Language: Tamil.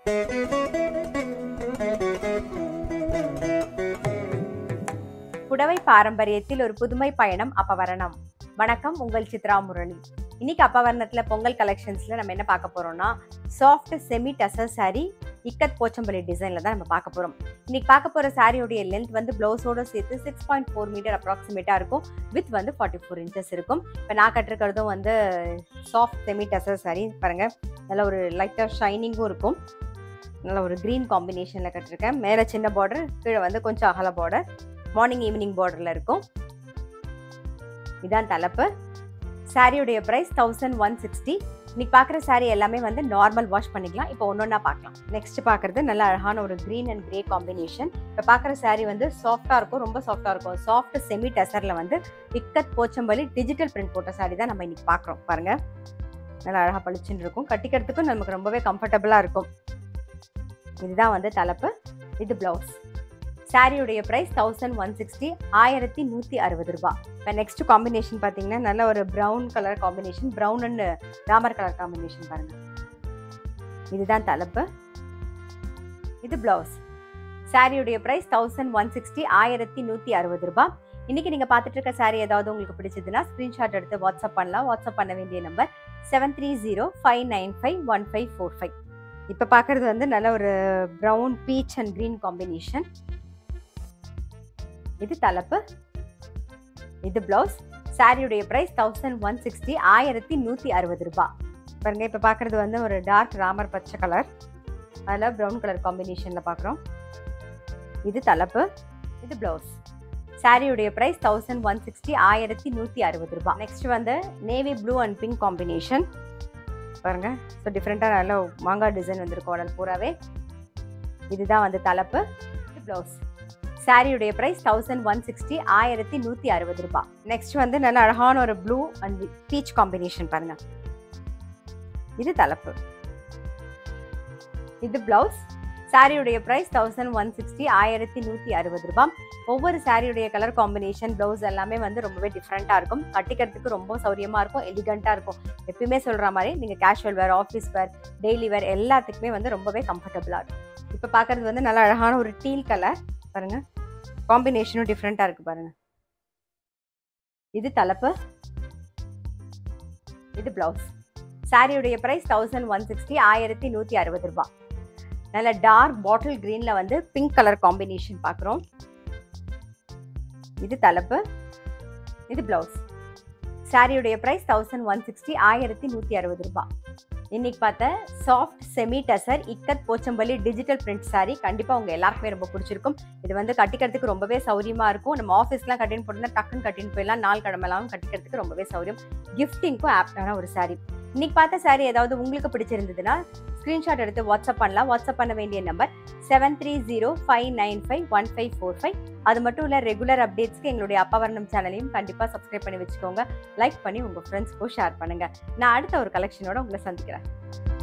புடவை பாரம்பரியத்தில் ஒரு புதுமை பயணம் அப்பவரணம் வணக்கம் உங்கள் சித்ரா முரளி இன்னைக்கு அப்பவரணத்தில் பொங்கல் கலெக்ஷன்ஸில் நம்ம என்ன பார்க்க போறோம்னா soft semi tussar saree ikat Pochampally டிசைனில் தான் நம்ம பார்க்க போகிறோம் இன்னைக்கு பார்க்க போகிற சாரியோடைய லென்த் வந்து ப்ளவுஸோட சேர்த்து சிக்ஸ் பாயிண்ட் ஃபோர் மீட்டர் அப்ராக்சிமேட்டாக இருக்கும் வித் வந்து ஃபார்ட்டி ஃபோர் இன்ச்சஸ் இருக்கும் இப்போ நான் கட்டிருக்கிறதும் வந்து சாஃப்ட் செமி டசர் saree பாருங்க நல்ல ஒரு லைட்டாக ஷைனிங்கும் இருக்கும் நல்ல ஒரு க்ரீன் காம்பினேஷனில் கட்டிருக்கேன் மேலே சின்ன பார்டர் கீழே வந்து கொஞ்சம் அகல பார்டர் மார்னிங் ஈவினிங் பார்டரில் இருக்கும் இதான் தலைப்பு சாரியுடைய ப்ரைஸ் தௌசண்ட் ஒன் சிக்ஸ்டி இன்னைக்கு பார்க்குற சாரி எல்லாமே வந்து நார்மல் வாஷ் பண்ணிக்கலாம் இப்போ ஒன்று ஒன்றா பார்க்கலாம் நெக்ஸ்ட் பார்க்குறது நல்ல அழகான ஒரு க்ரீன் அண்ட் கிரே காம்பினேஷன் இப்போ பார்க்குற சாரி வந்து சாஃப்டாக இருக்கும் ரொம்ப சாஃப்டாக இருக்கும் சாஃப்ட் செமி டசரில் வந்து இக்கத் போச்சம்பள்ளி டிஜிட்டல் பிரிண்ட் போட்ட சாரி தான் நம்ம இன்னைக்கு பார்க்குறோம் பாருங்க நல்லா அழகாக பளிச்சுன்னு இருக்கும் கட்டிக்கிறதுக்கும் நமக்கு ரொம்பவே கம்ஃபர்டபுளாக இருக்கும் இதுதான் வந்து தலைப்பு இது பிளவுஸ் சாரியுடைய ப்ரைஸ் தௌசண்ட் ஒன் சிக்ஸ்டி ஆயிரத்தி நூற்றி அறுபது ரூபாய் இப்போ நெக்ஸ்ட் காம்பினேஷன் பார்த்தீங்கன்னா நல்ல ஒரு brown colour combination brown and ராமர் கலர் காம்பினேஷன் பாருங்க இதுதான் தலைப்பு இது பிளவுஸ் சாரியுடைய ப்ரைஸ் தௌசண்ட் ஒன் சிக்ஸ்டி ஆயிரத்தி நூற்றி அறுபது ரூபாய் இன்னைக்கு நீங்கள் பார்த்துட்டு இருக்க சாரி ஏதாவது உங்களுக்கு பிடிச்சதுன்னா ஸ்க்ரீன்ஷாட் எடுத்து வாட்ஸ்அப் பண்ணலாம் வாட்ஸ்அப் பண்ண வேண்டிய number seven three zero five nine five one five four five இப்போ பார்க்குறது வந்து நல்ல ஒரு brown peach and green combination இது தலைப்பு இது பிளவுஸ் சாரியுடைய ப்ரைஸ் தௌசண்ட் ஒன் சிக்ஸ்டி ஆயிரத்தி நூற்றி அறுபது ரூபாய் பாருங்க இப்போ பார்க்குறது வந்து ஒரு டார்க் ராமர் பச்சை கலர் அதில் ப்ரௌன் கலர் காம்பினேஷனில் பார்க்குறோம் இது தலைப்பு இது பிளவுஸ் சாரியுடைய ப்ரைஸ் தௌசண்ட் ஒன் சிக்ஸ்டி ஆயிரத்தி நூற்றி அறுபது ரூபாய் நெக்ஸ்ட் வந்து navy blue and pink combination பாருங்க ஸோ டிஃப்ரெண்ட்டாக நல்ல மாங்காய் டிசைன் வந்திருக்கும் உடல் பூராவே இதுதான் வந்து தலைப்பு இது ப்ளவுஸ் சாரியுடைய ப்ரைஸ் தௌசண்ட் ஒன் சிக்ஸ்டி ஆயிரத்தி நூற்றி அறுபது ரூபாய் நெக்ஸ்ட் வந்து நல்ல அழகான ஒரு ப்ளூ அண்ட் பீச் காம்பினேஷன் பாருங்க இது தலைப்பு இது பிளவுஸ் சாரியுடைய ப்ரைஸ் தௌசண்ட் ஒன் சிக்ஸ்டி ஆயிரத்தி நூற்றி அறுபது ரூபாய் ஒவ்வொரு சாரியுடைய கலர் காம்பினேஷன் ப்ளவுஸ் எல்லாமே வந்து ரொம்பவே டிஃப்ரெண்ட்டாக இருக்கும் கட்டிக்கிறதுக்கு ரொம்ப சௌரியமாக இருக்கும் எலிகண்ட்டாக இருக்கும் எப்பயுமே சொல்கிற மாதிரி நீங்கள் casual wear office wear daily wear எல்லாத்துக்குமே வந்து ரொம்பவே கம்ஃபர்டபுளாக இருக்கும் இப்போ பார்க்குறது வந்து நல்ல அழகான ஒரு டீல் கலர் பாருங்க காம்பினேஷனும் டிஃப்ரெண்ட்டாக இருக்குது பாருங்க இது தலைப்பு இது பிளவுஸ் சாரியுடைய ப்ரைஸ் தௌசண்ட் ஒன் சிக்ஸ்டி ஆயிரத்தி நூற்றி அறுபது ரூபாய் நல்ல டார்க் பாட்டில் க்ரீனில் வந்து பிங்க் கலர் காம்பினேஷன் பார்க்குறோம் இது தலைப்பு இது பிளவுஸ் சாரியுடைய ப்ரைஸ் தௌசண்ட் ஒன் சிக்ஸ்டி ஆயிரத்தி நூற்றி அறுபது ரூபாய் இன்னைக்கு பார்த்த soft semi tussar ikat Pochampally digital print sari கண்டிப்பாக உங்கள் எல்லாருக்குமே ரொம்ப பிடிச்சிருக்கும் இது வந்து கட்டிக்கிறதுக்கு ரொம்பவே சௌரியமாக இருக்கும் நம்ம ஆஃபீஸ்லாம் கட்டின்னு போட்டோம்னா டக்குன்னு கட்டின்னு போயிடலாம் நாள் கிழமெல்லாம் கட்டிக்கிறதுக்கு ரொம்பவே சௌரியம் கிஃப்டிங்க்கும் ஆப்டான ஒரு சாரி இன்னைக்கு பார்த்த சாரி ஏதாவது உங்களுக்கு பிடிச்சிருந்ததுன்னா ஸ்க்ரீன்ஷாட் எடுத்து வாட்ஸ்அப் பண்ணலாம் வாட்ஸ்அப் பண்ண வேண்டிய number seven three zero five nine five one five four five அது மட்டும் இல்லை ரெகுலர் அப்டேட்ஸ்க்கு எங்களுடைய அப்பவர்ணம் சேனலையும் கண்டிப்பாக சப்ஸ்கிரைப் பண்ணி வச்சுக்கோங்க லைக் பண்ணி உங்கள் ஃப்ரெண்ட்ஸ்க்கும் ஷேர் பண்ணுங்கள் நான் அடுத்த ஒரு கலெக்ஷனோட உங்களை சந்திக்கிறேன்